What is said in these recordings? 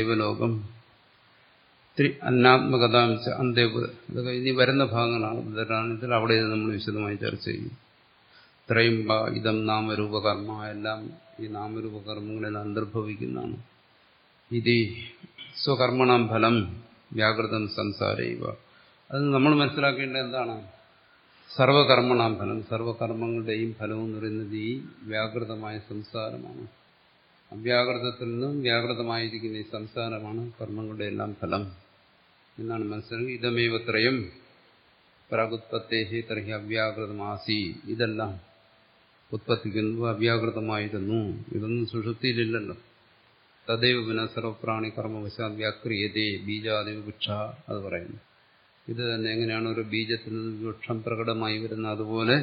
ശിവലോകം ത്രി അന്നാത്മകതാം അന്തേപുര ഇതൊക്കെ ഇനി വരുന്ന ഭാഗങ്ങളാണ് ബുദ്ധരാണിത്തിൽ അവിടെ ഇത് നമ്മൾ വിശദമായി ചർച്ച ചെയ്യും ഇത്രയും ഇതം നാമരൂപകർമ്മ എല്ലാം ഈ നാമരൂപകർമ്മങ്ങളിൽ അന്തർഭവിക്കുന്നതാണ് ഇത് സ്വകർമ്മണം ഫലം വ്യാകൃതം സംസാരൈവ അത് നമ്മൾ മനസ്സിലാക്കേണ്ടത് എന്താണ് സർവകർമ്മണാം ഫലം സർവകർമ്മങ്ങളുടെയും ഫലം എന്ന് പറയുന്നത് ഈ വ്യാകൃതമായ സംസാരമാണ് അവ്യാകൃതത്തിൽ നിന്നും വ്യാകൃതമായിരിക്കുന്ന ഈ സംസാരമാണ് കർമ്മങ്ങളുടെ എല്ലാം ഫലം എന്നാണ് മനസ്സിലാക്കി ഇതമേവത്രയും പ്രാഗുത്പത്തേഹി തർഹി അവ്യാകൃതമാസി ഇതെല്ലാം ഉത്പത്തിക്കുന്നത് അവ്യാകൃതമായിരുന്നു ഇതൊന്നും സുഷുപ്തിയിലില്ലല്ലോ തദൈവ പിന്നെ സർവപ്രാണി കർമ്മവശാൽ വ്യാക്രിയതേ ബീജാദേവ വൃക്ഷ അത് പറയുന്നു ഇത് തന്നെ എങ്ങനെയാണ് ഒരു ബീജത്തിൽ നിന്ന് വൃക്ഷം പ്രകടമായി വരുന്നത് അതുപോലെ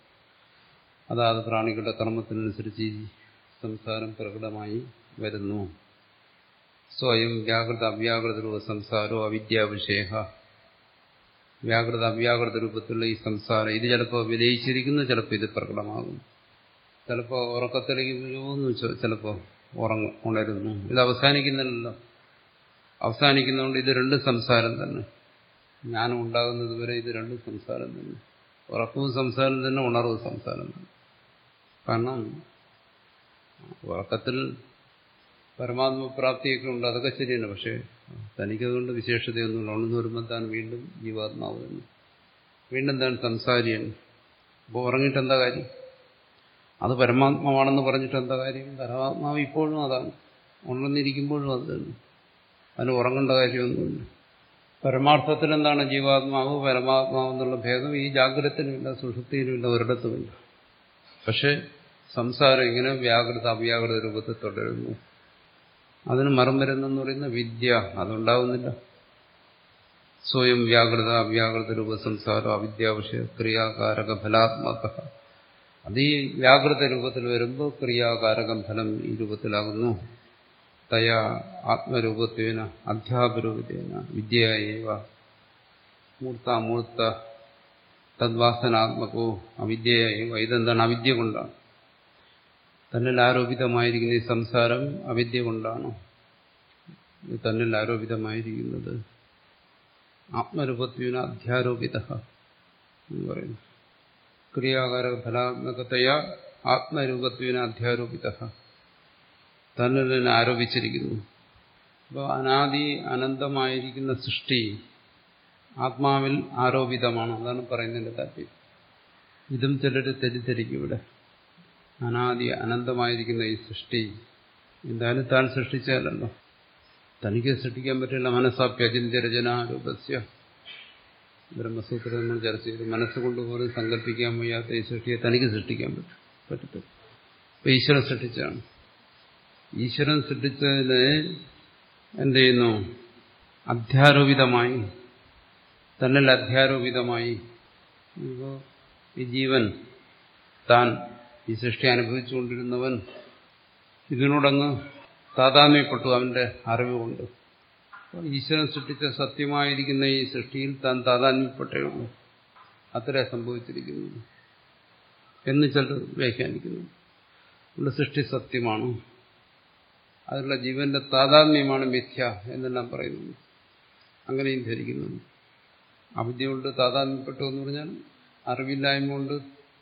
അതാത് പ്രാണികളുടെ കർമ്മത്തിനനുസരിച്ച് ഈ സംസാരം പ്രകടമായി വരുന്നു സ്വയം വ്യാകൃത അവ്യാകൃത രൂപ സംസാരോ അവിദ്യാവിഷേക വ്യാകൃത അവ്യാകൃത രൂപത്തിലുള്ള ഈ സംസാരം ഇത് ചിലപ്പോൾ വിലയിച്ചിരിക്കുന്നു ചിലപ്പോൾ ഇത് പ്രകടമാകും ചിലപ്പോൾ ഉറക്കത്തിലേക്ക് പോകുന്നു ചിലപ്പോൾ ഉറങ്ങ ഉണരുന്നു ഇത് അവസാനിക്കുന്നില്ലല്ലോ അവസാനിക്കുന്നതുകൊണ്ട് ഇത് രണ്ടും സംസാരം തന്നെ ജ്ഞാനം ഉണ്ടാകുന്നത് വരെ ഇത് രണ്ടും സംസാരം തന്നെ ഉറക്കവും സംസാരം തന്നെ ഉണർവും സംസാരം തന്നെ കാരണം ഉറക്കത്തിൽ പരമാത്മപ്രാപ്തിയൊക്കെ ഉണ്ട് അതൊക്കെ ശരിയാണ് പക്ഷേ തനിക്കതുകൊണ്ട് വിശേഷതയൊന്നുമില്ല ഉണർന്നു വരുമ്പോൾ താൻ വീണ്ടും ജീവാത്മാവ് തന്നെ വീണ്ടും താൻ സംസാരിയാണ് അപ്പോൾ ഉറങ്ങിയിട്ട് എന്താ കാര്യം അത് പരമാത്മാവാണെന്ന് പറഞ്ഞിട്ട് എന്താ കാര്യം പരമാത്മാവ് ഇപ്പോഴും അതാണ് ഉണർന്നിരിക്കുമ്പോഴും അത് തന്നെ അതിന് ഉറങ്ങേണ്ട കാര്യമൊന്നുമില്ല പരമാർത്ഥത്തിൽ എന്താണ് ജീവാത്മാവ് പരമാത്മാവ് എന്നുള്ള ഭേദം ഈ ജാഗ്രതത്തിനുമില്ല സുഷുപ്തിയിലുമില്ല ഒരിടത്തുമില്ല പക്ഷെ സംസാരം ഇങ്ങനെ വ്യാകൃത അവ്യാകൃത രൂപത്തിൽ തുടരുന്നു അതിന് മറം വരുന്നെന്ന് പറയുന്ന വിദ്യ അതുണ്ടാവുന്നില്ല സ്വയം വ്യാകൃത അവ്യാകൃത രൂപ സംസാരം അവിദ്യാവിഷയ ക്രിയാകാരക ഫലാത്മക അത് ഈ വ്യാകൃത രൂപത്തിൽ വരുമ്പോൾ ക്രിയാകാരകം ഫലം ഈ രൂപത്തിലാകുന്നു തയാ ആത്മരൂപത്വേന അധ്യാപരൂപത്തേന വിദ്യയേവ മൂർത്താമൂർത്ത തദ്വാസനാത്മകോ അവിദ്യയേവ ഇതെന്താണ് അവിദ്യ കൊണ്ടാണ് തന്നിൽ ആരോപിതമായിരിക്കുന്ന ഈ സംസാരം അവിദ്യ കൊണ്ടാണ് തന്നിൽ ആരോപിതമായിരിക്കുന്നത് ആത്മരൂപത്വേന അധ്യാരോപിത എന്ന് പറയുന്നു ക്രിയാകാരക ഫലാത്മകതയാ ആത്മരൂപത്വേന അധ്യാരോപിത തന്നിൽ തന്നെ ആരോപിച്ചിരിക്കുന്നു അപ്പോൾ അനാദി അനന്തമായിരിക്കുന്ന സൃഷ്ടി ആത്മാവിൽ ആരോപിതമാണ് അതാണ് പറയുന്നതിന്റെ താല്പര്യം ഇതും ചിലർ തെറ്റിദ്ധരിക്കും ഇവിടെ അനാദി അനന്തമായിരിക്കുന്ന ഈ സൃഷ്ടി എന്തായാലും താൻ സൃഷ്ടിച്ചാലല്ലോ തനിക്ക് സൃഷ്ടിക്കാൻ പറ്റില്ല മനസ്സാപ്യചിന്യ രചനാരൂപസ്യ ബ്രഹ്മസൂത്രം നമ്മൾ ചർച്ച ചെയ്തു മനസ്സുകൊണ്ട് പോലും സങ്കല്പിക്കാൻ വയ്യാത്ത ഈ സൃഷ്ടിയെ തനിക്ക് സൃഷ്ടിക്കാൻ പറ്റും പറ്റത്തില്ല അപ്പൊ ഈശ്വരൻ സൃഷ്ടിച്ചാണ് ഈശ്വരൻ സൃഷ്ടിച്ചതിനെ എന്ത് ചെയ്യുന്നു അധ്യാരോപിതമായി തന്നിൽ അധ്യാരോപിതമായി ഇപ്പോൾ ഈ ജീവൻ താൻ ഈ സൃഷ്ടി അനുഭവിച്ചുകൊണ്ടിരുന്നവൻ ഇതിനോടങ്ങ് താതാമ്യപ്പെട്ടു അവന്റെ അറിവ് കൊണ്ട് ഈശ്വരൻ സൃഷ്ടിച്ച സത്യമായിരിക്കുന്ന ഈ സൃഷ്ടിയിൽ താൻ താതാത്മ്യപ്പെട്ടേ ഉള്ളൂ അത്രേ സംഭവിച്ചിരിക്കുന്നു എന്ന് ചിലർ വ്യാഖ്യാനിക്കുന്നു നമ്മുടെ സൃഷ്ടി സത്യമാണ് അതിലുള്ള ജീവന്റെ താതാത്മ്യമാണ് മിഥ്യ എന്നെല്ലാം പറയുന്നു അങ്ങനെയും ധരിക്കുന്നു അവിദ്യ കൊണ്ട് താതാത്മ്യപ്പെട്ടു എന്ന് പറഞ്ഞാൽ അറിവില്ലായ്മ കൊണ്ട്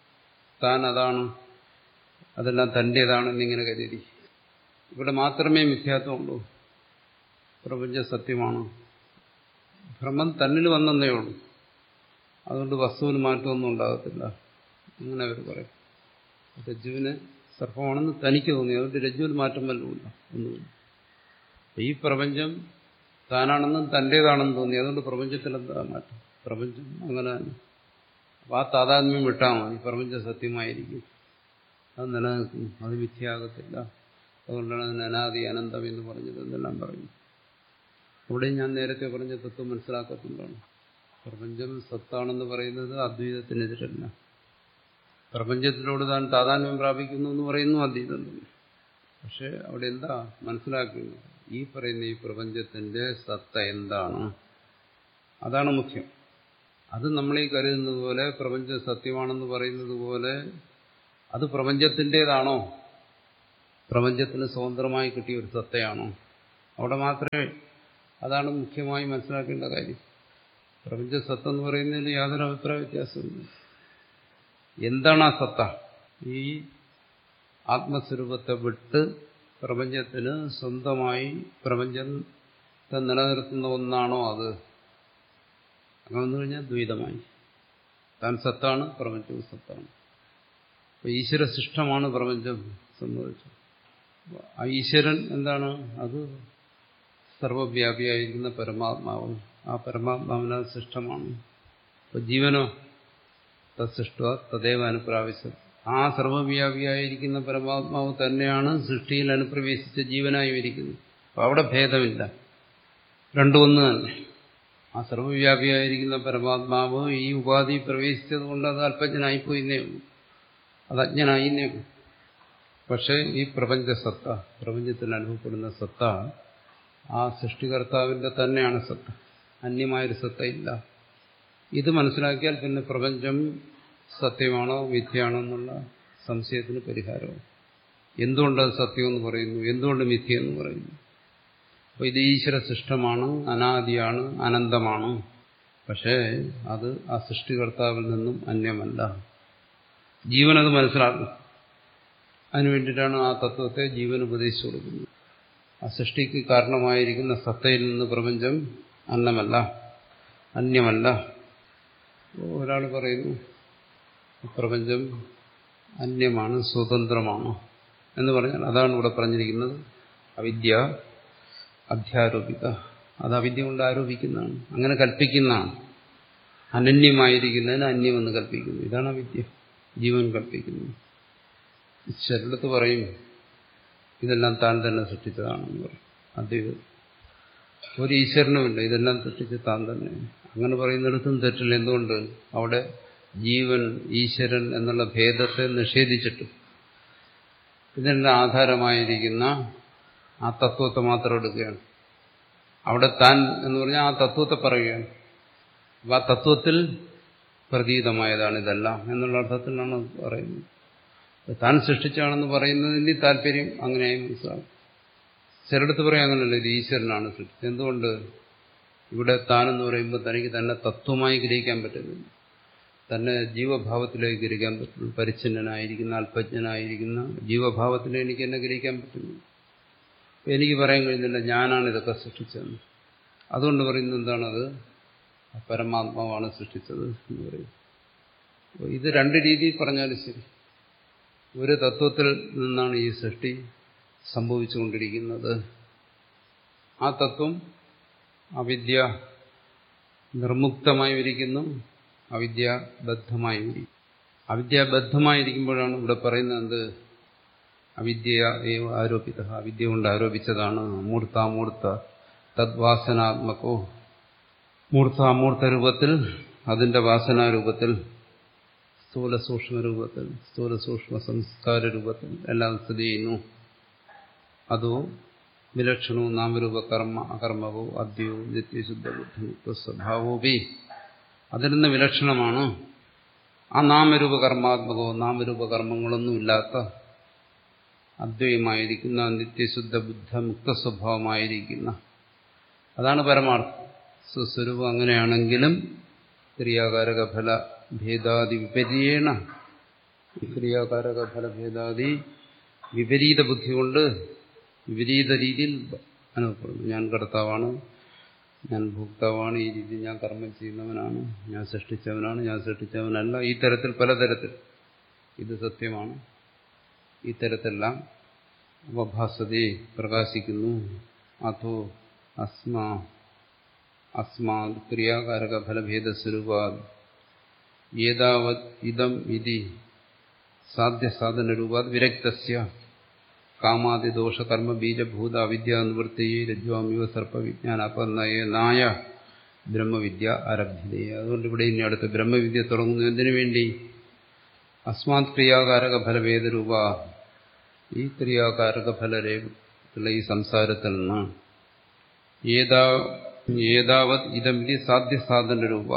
താൻ അതാണ് അതെല്ലാം തൻ്റേതാണെന്നിങ്ങനെ കരുതി ഇവിടെ മാത്രമേ മിഥ്യാത്വമുള്ളൂ പ്രപഞ്ച സത്യമാണ് ഭ്രമം തന്നിൽ വന്നതേ ഉള്ളൂ അതുകൊണ്ട് വസ്തുവിന് മാറ്റമൊന്നും ഉണ്ടാകത്തില്ല അങ്ങനെ അവർ പറയും രജ്ജുവിന് സർപ്പമാണെന്ന് തനിക്ക് തോന്നി അതുകൊണ്ട് രജ്ജുവിൽ മാറ്റം വല്ലതുമില്ല ഒന്നുമില്ല ഈ പ്രപഞ്ചം താനാണെന്നും തൻ്റേതാണെന്ന് തോന്നി അതുകൊണ്ട് പ്രപഞ്ചത്തിൽ എന്താ മാറ്റം പ്രപഞ്ചം അങ്ങനെ തന്നെ അപ്പം ആ താതാത്മ്യം വിട്ടാൽ മതി പ്രപഞ്ചം സത്യമായിരിക്കും അത് നിലനിൽക്കും അത് മിഥ്യയാകത്തില്ല അതുകൊണ്ടാണ് അതിന് അനാദി അനന്തം എന്ന് പറഞ്ഞത് എന്നെല്ലാം പറയുന്നു അവിടെ ഞാൻ നേരത്തെ പറഞ്ഞ തത്വം മനസ്സിലാക്കത്തുകൊണ്ടാണ് പ്രപഞ്ചം സത്താണെന്ന് പറയുന്നത് അദ്വൈതത്തിനെതിരല്ല പ്രപഞ്ചത്തിനോട് താൻ താതാന്യം പ്രാപിക്കുന്നു എന്ന് പറയുന്നു അദ്വൈതം തന്നെ പക്ഷെ അവിടെ എന്താ മനസ്സിലാക്കുന്നത് ഈ പറയുന്ന ഈ പ്രപഞ്ചത്തിന്റെ സത്ത എന്താണ് അതാണ് മുഖ്യം അത് നമ്മളീ കരുതുന്നത് പോലെ പ്രപഞ്ചം സത്യമാണെന്ന് പറയുന്നത് പോലെ അത് പ്രപഞ്ചത്തിൻ്റെതാണോ പ്രപഞ്ചത്തിന് സ്വതന്ത്രമായി കിട്ടിയ ഒരു സത്തയാണോ അവിടെ മാത്രമേ അതാണ് മുഖ്യമായി മനസ്സിലാക്കേണ്ട കാര്യം പ്രപഞ്ച സത്ത എന്ന് പറയുന്നതിൽ യാതൊരു അഭിപ്രായ വ്യത്യാസമില്ല എന്താണ് ആ സത്ത ഈ ആത്മസ്വരൂപത്തെ വിട്ട് പ്രപഞ്ചത്തിന് സ്വന്തമായി പ്രപഞ്ചത്തെ നിലനിർത്തുന്ന ഒന്നാണോ അത് അങ്ങനെ വന്നു കഴിഞ്ഞാൽ ദ്വൈതമായി താൻ സത്താണ് പ്രപഞ്ചവും സത്താണ് അപ്പൊ ഈശ്വര സൃഷ്ടമാണ് പ്രപഞ്ചം സംഭവിച്ചത് ആ ഈശ്വരൻ എന്താണ് അത് സർവവ്യാപിയായിരിക്കുന്ന പരമാത്മാവ് ആ പരമാത്മാവിന് സൃഷ്ടമാണ് അപ്പൊ ജീവനോ തത്സൃഷ്ട തദൈവ അനുപ്രാവശ്യം ആ സർവവ്യാപിയായിരിക്കുന്ന പരമാത്മാവ് തന്നെയാണ് സൃഷ്ടിയിൽ അനുപ്രവേശിച്ച ജീവനായി ഇരിക്കുന്നത് അപ്പൊ അവിടെ ഭേദമില്ല രണ്ടും ഒന്ന് തന്നെ ആ സർവവ്യാപിയായിരിക്കുന്ന പരമാത്മാവ് ഈ ഉപാധി പ്രവേശിച്ചത് കൊണ്ട് അത് അല്പജ്ഞനായിപ്പോയിന്നേ ഉള്ളൂ അത് അജ്ഞനായിന്നേ ഉള്ളൂ പക്ഷേ ഈ പ്രപഞ്ച സത്ത പ്രപഞ്ചത്തിൽ അനുഭവപ്പെടുന്ന സത്ത ആ സൃഷ്ടികർത്താവിന്റെ തന്നെയാണ് സത്ത അന്യമായൊരു സത്ത ഇല്ല ഇത് മനസ്സിലാക്കിയാൽ പിന്നെ പ്രപഞ്ചം സത്യമാണോ മിഥ്യയാണോ എന്നുള്ള സംശയത്തിന് പരിഹാരവും എന്തുകൊണ്ടത് സത്യമെന്ന് പറയുന്നു എന്തുകൊണ്ട് മിഥ്യ എന്ന് പറയുന്നു അപ്പോൾ ഇത് ഈശ്വര സൃഷ്ടമാണ് അനാദിയാണ് അനന്തമാണ് പക്ഷേ അത് ആ സൃഷ്ടികർത്താവിൽ നിന്നും അന്യമല്ല ജീവനത് മനസ്സിലാക്കും അതിനുവേണ്ടിയിട്ടാണ് ആ തത്വത്തെ ജീവൻ ഉപദേശിച്ചു കൊടുക്കുന്നത് ആ സൃഷ്ടിക്ക് കാരണമായിരിക്കുന്ന സത്തയിൽ നിന്ന് പ്രപഞ്ചം അന്നമല്ല അന്യമല്ല ഒരാൾ പറയുന്നു പ്രപഞ്ചം അന്യമാണ് സ്വതന്ത്രമാണ് എന്ന് പറഞ്ഞാൽ അതാണ് ഇവിടെ പറഞ്ഞിരിക്കുന്നത് അവിദ്യ അധ്യാരോപിത അത് അവിദ്യ കൊണ്ട് ആരോപിക്കുന്നതാണ് അങ്ങനെ കൽപ്പിക്കുന്നതാണ് അനന്യമായിരിക്കുന്നതിന് അന്യമെന്ന് കൽപ്പിക്കുന്നു ഇതാണ് അവിദ്യ ജീവൻ കൽപ്പിക്കുന്നത് ചിലടത്ത് പറയും ഇതെല്ലാം താൻ തന്നെ സൃഷ്ടിച്ചതാണെന്ന് പറയും അദ്വൈതം ഒരു ഈശ്വരനുമില്ല ഇതെല്ലാം സൃഷ്ടിച്ച് താൻ തന്നെ അങ്ങനെ പറയുന്നിടത്തും തെറ്റില്ല എന്തുകൊണ്ട് അവിടെ ജീവൻ ഈശ്വരൻ എന്നുള്ള ഭേദത്തെ നിഷേധിച്ചിട്ട് ഇതിന്റെ ആധാരമായിരിക്കുന്ന ആ തത്വത്തെ മാത്രം എടുക്കുകയാണ് അവിടെ താൻ എന്ന് പറഞ്ഞാൽ ആ തത്വത്തെ പറയുകയാണ് അപ്പൊ ആ തത്വത്തിൽ പ്രതീതമായതാണ് ഇതെല്ലാം എന്നുള്ള അർത്ഥത്തിലാണ് പറയുന്നത് താൻ സൃഷ്ടിച്ചാണെന്ന് പറയുന്നതിന്റെ താല്പര്യം അങ്ങനെയായി മനസ്സിലാവും ചിലടത്ത് പറയാം അങ്ങനല്ല ഇത് ഈശ്വരനാണ് സൃഷ്ടിച്ചത് എന്തുകൊണ്ട് ഇവിടെ താനെന്ന് പറയുമ്പോൾ തനിക്ക് തന്നെ തത്വമായി ഗ്രഹിക്കാൻ പറ്റുന്നില്ല തന്നെ ജീവഭാവത്തിലേക്ക് ഗ്രഹിക്കാൻ പറ്റുള്ളൂ പരിച്ഛന്നനായിരിക്കുന്ന അല്പജ്ഞനായിരിക്കുന്ന ജീവഭാവത്തിലെ എനിക്ക് എന്നെ ഗ്രഹിക്കാൻ പറ്റുന്നു എനിക്ക് പറയാൻ കഴിയുന്നില്ല ഞാനാണ് ഇതൊക്കെ സൃഷ്ടിച്ചതെന്ന് അതുകൊണ്ട് പറയുന്നത് എന്താണത് പരമാത്മാവാണ് സൃഷ്ടിച്ചത് എന്ന് പറയും ഇത് രണ്ട് രീതിയിൽ പറഞ്ഞാലും ശരി ഒരു തത്വത്തിൽ നിന്നാണ് ഈ സൃഷ്ടി സംഭവിച്ചുകൊണ്ടിരിക്കുന്നത് ആ തത്വം അവിദ്യ നിർമുക്തമായി ഇരിക്കുന്നു അവിദ്യാബദ്ധമായി ഇരിക്കും അവിദ്യാബദ്ധമായിരിക്കുമ്പോഴാണ് ഇവിടെ പറയുന്നത് എന്ത് അവിദ്യ ഏവ ആരോപിത അവിദ്യ കൊണ്ട് ആരോപിച്ചതാണ് മൂർത്താമൂർത്ത തദ്വാസനാത്മകോ മൂർത്താമൂർത്ത രൂപത്തിൽ അതിന്റെ വാസനാരൂപത്തിൽ സ്ഥൂല സൂക്ഷ്മ രൂപത്തിൽ സ്ഥൂല സൂക്ഷ്മ സംസ്കാര രൂപത്തിൽ എല്ലാം സ്ഥിതി ചെയ്യുന്നു അതോ വിലക്ഷണവും നാമരൂപ കർമ്മ അകർമ്മവോ അദ്യോ നിത്യശുദ്ധ ബുദ്ധിമുക്ത സ്വഭാവോപി അതിൽ നിന്ന് വിലക്ഷണമാണ് ആ നാമരൂപ കർമാത്മകവും നാമരൂപ കർമ്മങ്ങളൊന്നുമില്ലാത്ത അദ്വൈമായിരിക്കുന്ന നിത്യശുദ്ധ ബുദ്ധ മുക്ത സ്വഭാവമായിരിക്കുന്ന അതാണ് പരമാർത്ഥം സ്വസ്വരൂപം അങ്ങനെയാണെങ്കിലും ക്രിയാകാരക ഫല ഭേദാദി വിപരീണ ക്രിയാകാരക ഫലഭേദാദി വിപരീത ബുദ്ധി കൊണ്ട് വിപരീത രീതിയിൽ അനുഭവപ്പെടുന്നു ഞാൻ കർത്താവാണ് ഞാൻ ഭോക്താവാണ് ഈ രീതിയിൽ ഞാൻ കർമ്മം ചെയ്യുന്നവനാണ് ഞാൻ സൃഷ്ടിച്ചവനാണ് ഞാൻ സൃഷ്ടിച്ചവനല്ല ഈ തരത്തിൽ പലതരത്തിൽ ഇത് സത്യമാണ് ഈ തരത്തിലെല്ലാം അവഭാസതയെ പ്രകാശിക്കുന്നു അതോ അസ്മാ അസ്മാ ക്രിയാകാരക ഫലഭേദസ്വരൂപാ ഏതാവത് ഇതം ഇതി സാധ്യസാധനരൂപാത് വിരക്തസ്യ കാമാതിദോഷകർമ്മ ബീജഭൂത അവിദ്യാനിവൃത്തിയെ രജ്വാമിവ സർപ്പവിജ്ഞാനാപന്നയ നായ ബ്രഹ്മവിദ്യ ആരഭ്യതയെ അതുകൊണ്ട് ഇവിടെ ഇനി അടുത്ത് ബ്രഹ്മവിദ്യ തുടങ്ങുന്നു എന്തിനു വേണ്ടി അസ്മാത് ക്രിയാകാരക ഫലഭേദരൂപ ഈ ക്രിയാകാരക ഫലരേഖത്തുള്ള ഈ സംസാരത്തിൽ നിന്ന് ഏതാ ഏതാവത് ഇതമിതി സാധ്യസാധന രൂപ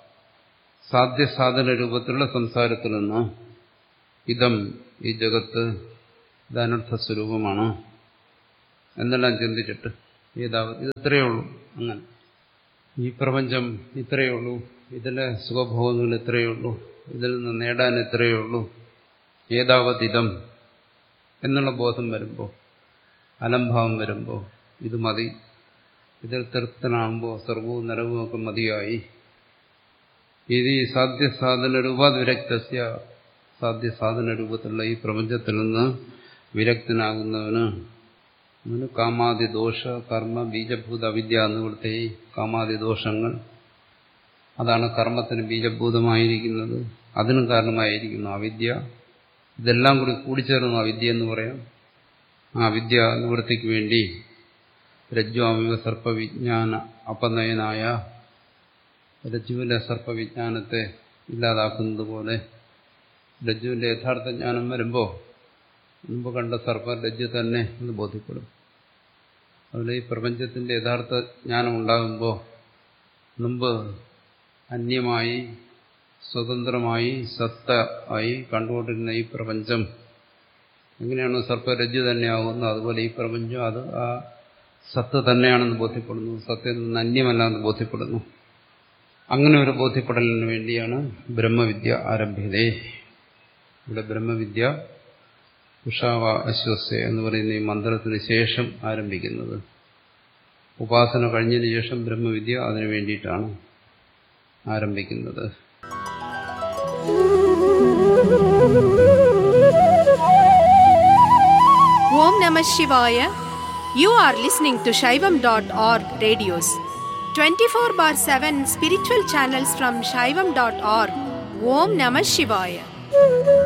സാധ്യസാധന രൂപത്തിലുള്ള സംസാരത്തിൽ നിന്ന് ഇതം ഈ ജഗത്ത് ഇത് അനർത്ഥ സ്വരൂപമാണ് എന്നെല്ലാം ചിന്തിച്ചിട്ട് ഏതാവത് ഇത് ഇത്രയേ ഉള്ളൂ അങ്ങനെ ഈ പ്രപഞ്ചം ഇത്രയേ ഉള്ളൂ ഇതിലെ സുഖഭോഗങ്ങൾ ഇത്രയേ ഉള്ളൂ ഇതിൽ നിന്ന് നേടാൻ ഇത്രയേ ഉള്ളൂ ഏതാവതിതം എന്നുള്ള ബോധം വരുമ്പോൾ അലംഭാവം വരുമ്പോൾ ഇത് മതി ഇതിൽ തൃപ്തനാകുമ്പോൾ സർവവും നരവും ഒക്കെ മതിയായി ഇത് സാധ്യസാധന രൂപാതിരക്തസ്യ സാധ്യസാധന രൂപത്തിലുള്ള ഈ പ്രപഞ്ചത്തിൽ നിന്ന് വിരക്തനാകുന്നവന് അവന് കാമാതി ദോഷ കർമ്മ ബീജഭൂത അവിദ്യ എന്നിവിടുത്തെ ഈ കാമാതി ദോഷങ്ങൾ അതാണ് കർമ്മത്തിന് ബീജഭൂതമായിരിക്കുന്നത് അതിനും കാരണമായിരിക്കുന്നു അവിദ്യ ഇതെല്ലാം കൂടി കൂടിച്ചേർന്നു അവിദ്യ എന്ന് പറയാം ആ വിദ്യ നിവൃത്തിക്ക് വേണ്ടി രജ്വാമിവ സർപ്പവിജ്ഞാന അപനയനായ രജ്ജുവിന്റെ സർപ്പവിജ്ഞാനത്തെ ഇല്ലാതാക്കുന്നത് പോലെ രജ്ജുവിന്റെ യഥാർത്ഥ ജ്ഞാനം വരുമ്പോൾ മുമ്പ് കണ്ട സർപ്പ രജ്ജു തന്നെ എന്ന് ബോധ്യപ്പെടും അതിൽ ഈ പ്രപഞ്ചത്തിന്റെ യഥാർത്ഥ ജ്ഞാനം ഉണ്ടാകുമ്പോൾ മുമ്പ് അന്യമായി സ്വതന്ത്രമായി സത്ത ആയി കണ്ടുകൊണ്ടിരുന്ന ഈ പ്രപഞ്ചം എങ്ങനെയാണ് സർപ്പരജ്ജു തന്നെയാകുന്നത് അതുപോലെ ഈ പ്രപഞ്ചം അത് ആ സത്ത് തന്നെയാണെന്ന് ബോധ്യപ്പെടുന്നു സത്യത്തിൽ നിന്ന് അന്യമല്ല എന്ന് ബോധ്യപ്പെടുന്നു അങ്ങനെ ഒരു ബോധ്യപ്പെടലിന് വേണ്ടിയാണ് ബ്രഹ്മവിദ്യ ആരംഭിതേ ഇവിടെ ബ്രഹ്മവിദ്യ ഉഷാവ അശ്വസ്യ എന്ന് പറയുന്ന ഈ മന്ത്രത്തിന് ശേഷം ആരംഭിക്കുന്നത് ഉപാസന കഴിഞ്ഞതിന് ശേഷം ബ്രഹ്മവിദ്യ അതിനു വേണ്ടിയിട്ടാണ് ആരംഭിക്കുന്നത് Om Namah Shivaya. You are listening to Shaivam.org radios. 24 bar 7 spiritual channels from Shaivam.org. Om Namah Shivaya.